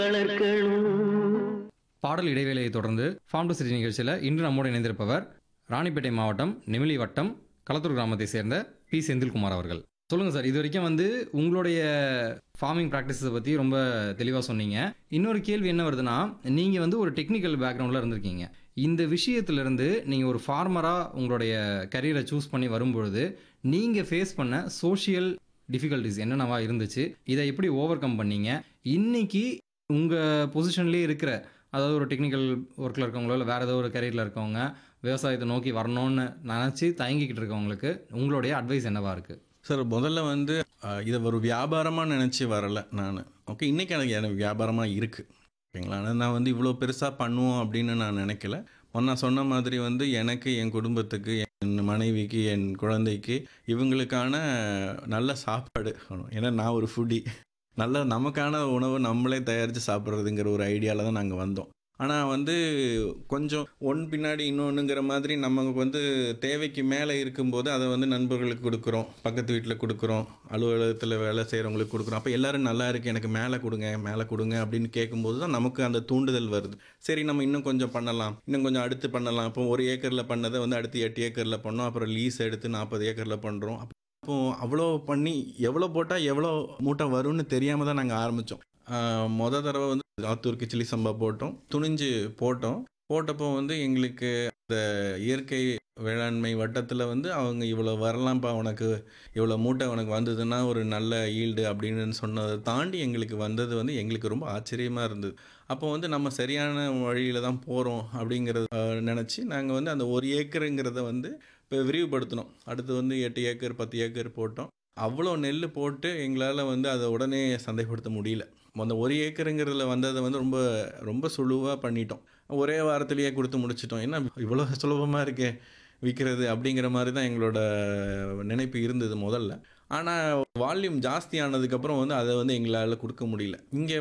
பாடல் இடைவேளையை தொடர்ந்து form to city நிகழ்ச்சியில் இன்று நம்மோடு இணைந்திருப்பவர் ராணிப்பேட்டை மாவட்டம் நெமிலி வட்டம் களத்தூர் கிராமத்தை சேர்ந்த பி செந்தில்குமார் அவர்கள் சொல்லுங்கள் சார் இது வரைக்கும் வந்து உங்களுடைய ஃபார்மிங் ப்ராக்டிஸை பற்றி ரொம்ப தெளிவாக சொன்னீங்க இன்னொரு கேள்வி என்ன வருதுன்னா நீங்கள் வந்து ஒரு டெக்னிக்கல் பேக்ரவுண்டில் இருந்திருக்கீங்க இந்த விஷயத்திலிருந்து நீங்கள் ஒரு ஃபார்மராக உங்களுடைய கரியரை சூஸ் பண்ணி வரும்பொழுது நீங்கள் ஃபேஸ் பண்ண சோஷியல் டிஃபிகல்ட்டிஸ் என்னென்னவா இருந்துச்சு இதை எப்படி ஓவர் கம் பண்ணீங்க இன்னைக்கு உங்கள் பொசிஷன்லேயே இருக்கிற அதாவது ஒரு டெக்னிக்கல் ஒர்க்கில் இருக்கவங்களோ இல்லை வேறு ஏதோ ஒரு கரியரில் இருக்கவங்க விவசாயத்தை நோக்கி வரணும்னு நினச்சி தயங்கிக்கிட்டு இருக்கவங்களுக்கு உங்களுடைய அட்வைஸ் என்னவா இருக்குது சார் முதல்ல வந்து அஹ், இதை ஒரு வியாபாரமாக நினச்சி வரலை நான் ஓகே இன்றைக்கி எனக்கு எனக்கு வியாபாரமாக இருக்குது ஓகேங்களா ஆனால் நான் வந்து இவ்வளோ பெருசாக பண்ணுவோம் அப்படின்னு நான் நினைக்கல நான் சொன்ன மாதிரி வந்து எனக்கு என் குடும்பத்துக்கு என் மனைவிக்கு என் குழந்தைக்கு இவங்களுக்கான நல்ல சாப்பாடு வேணும் ஏன்னா நான் ஒரு ஃபுட்டி நல்ல நமக்கான உணவு நம்மளே தயாரித்து சாப்பிட்றதுங்கிற ஒரு ஐடியாவில் தான் நாங்கள் வந்தோம் ஆனால் வந்து கொஞ்சம் ஒன் பின்னாடி இன்னொன்றுங்கிற மாதிரி நமக்கு வந்து தேவைக்கு மேலே இருக்கும்போது அதை வந்து நண்பர்களுக்கு கொடுக்குறோம் பக்கத்து வீட்டில் கொடுக்குறோம் அலுவலகத்தில் வேலை செய்கிறவங்களுக்கு கொடுக்குறோம் அப்போ எல்லாரும் நல்லா இருக்கு எனக்கு மேலே கொடுங்க மேலே கொடுங்க அப்படின்னு கேட்கும்போது தான் நமக்கு அந்த தூண்டுதல் வருது சரி நம்ம இன்னும் கொஞ்சம் பண்ணலாம் இன்னும் கொஞ்சம் அடுத்து பண்ணலாம் இப்போ ஒரு ஏக்கரில் பண்ணதை வந்து அடுத்து எட்டு ஏக்கரில் பண்ணோம் அப்புறம் லீஸ் எடுத்து நாற்பது ஏக்கரில் பண்ணுறோம் அப்போ அவ்வளோ பண்ணி எவ்வளோ போட்டால் எவ்வளோ மூட்டை வரும்னு தெரியாமல் தான் நாங்கள் ஆரம்பித்தோம் மொதல் தடவை வந்து ஆத்தூர் கிச்சிலி சம்பா போட்டோம் துணிஞ்சு போட்டோம் போட்டப்போ வந்து எங்களுக்கு அந்த இயற்கை வேளாண்மை வட்டத்தில் வந்து அவங்க இவ்வளோ வரலாம்ப்பா உனக்கு இவ்வளோ மூட்டை உனக்கு வந்ததுன்னா ஒரு நல்ல ஈல்டு அப்படின்னு சொன்னதை தாண்டி எங்களுக்கு வந்தது வந்து எங்களுக்கு ரொம்ப ஆச்சரியமாக இருந்தது அப்போ வந்து நம்ம சரியான வழியில் தான் போகிறோம் அப்படிங்கிறத நினச்சி நாங்கள் வந்து அந்த ஒரு ஏக்கருங்கிறத வந்து இப்போ விரிவுபடுத்தினோம் அடுத்து வந்து எட்டு ஏக்கர் பத்து ஏக்கர் போட்டோம் அவ்வளோ நெல் போட்டு எங்களால் வந்து அதை உடனே சந்தைப்படுத்த முடியல அந்த ஒரு ஏக்கருங்கிறதுல வந்ததை வந்து ரொம்ப ரொம்ப சுழுவாக பண்ணிட்டோம் ஒரே வாரத்திலேயே கொடுத்து முடிச்சிட்டோம் என்ன இவ்வளோ சுலபமாக இருக்கே விற்கிறது அப்படிங்கிற மாதிரி தான் எங்களோட நினைப்பு இருந்தது முதல்ல ஆனால் வால்யூம் ஜாஸ்தி ஆனதுக்கப்புறம் வந்து அதை வந்து எங்களால் கொடுக்க முடியல இங்கே